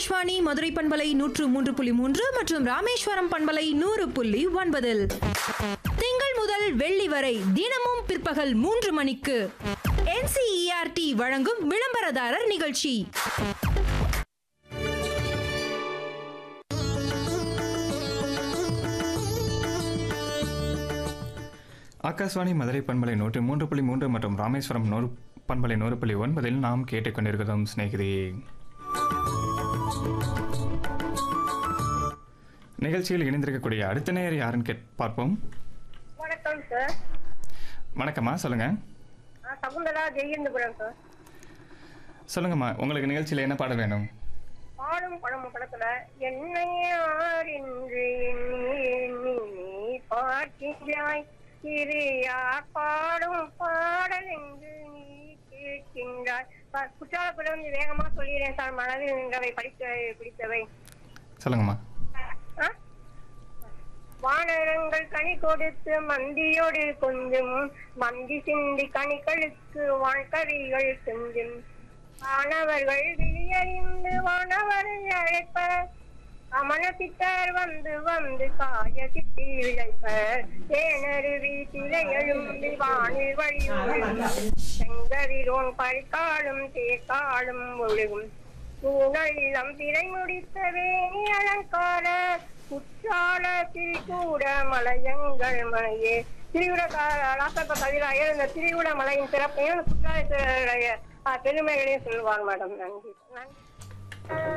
ஆகாஷ்வாணி மதுரை பண்பலை நூற்று மூன்று புள்ளி மூன்று மற்றும் ராமேஸ்வரம் பண்பலை நூறு புள்ளி ஒன்பதில் திங்கள் முதல் வெள்ளி வரை தினமும் பிற்பகல் மூன்று மணிக்கு என்சிஇஆர்டி வழங்கும் விளம்பரதாரர் நிகழ்ச்சி ஆகாஷ்வாணி மதுரை பண்பலை நூற்றி மூன்று புள்ளி மூன்று மற்றும் ராமேஸ்வரம் நூறு பண்பலை நூறு புள்ளி ஒன்பதில் நாம் கேட்டுக்கொண்டிருக்கிறோம் சிநேகிதி நிகழ்ச்சியில் இணைந்திருக்கக்கூடிய அடுத்த நேயர் யாருன்னு கேட் பார்ப்போம் வணக்கம் சார் வணக்கம்மா சொல்லுங்க நான் சகுந்தலா ஜெயேந்திரபுரம் சார் சொல்லுங்கம்மா உங்களுக்கு நிகழ்ச்சியில் என்ன பாட வேணும் பாடும் படம் படத்துல என்னை யார் என்று எண்ணி எண்ணி நீ பார்க்கின்றாய் இது யார் பாடும் பாடல் என்று நீ கேட்கின்றாய் ப- குற்றாலத்துல வந்து வேகமா சொல்லிடுறேன் சார் மனதில் நின்றவை படிக்க பிடித்தவை சொல்லுங்கம்மா ஆ? வானரங்கள் கனி கொடுத்து மந்தியோடு கொஞ்சம் மந்தி சிந்தி கனிகளுக்கு வான்கறிகள் கொஞ்சம் வானவர்கள் விழியறிந்து வானவரை அழைப்பர் அமன சித்தர் வந்து வந்து காய சித்தி விளைப்பர் தேனருவி திரை எழும்பி வானில் வழியோடு செங்கரிரோன் பறிக்காலும் தேக்காலும் ஒழுகும் பூனள்ளம் திரை முடித்த வேணி அலங்கார குற்றால திரிகூட மலையங்கள் மலையே திரிகுட லாசப்ப கவிராயர் இந்த திரிகுட மலையின் சிறப்பையும் குற்றாலத்துடைய பெருமைகளையும் சொல்லுவாங்க மேடம் நன்றி நன்றி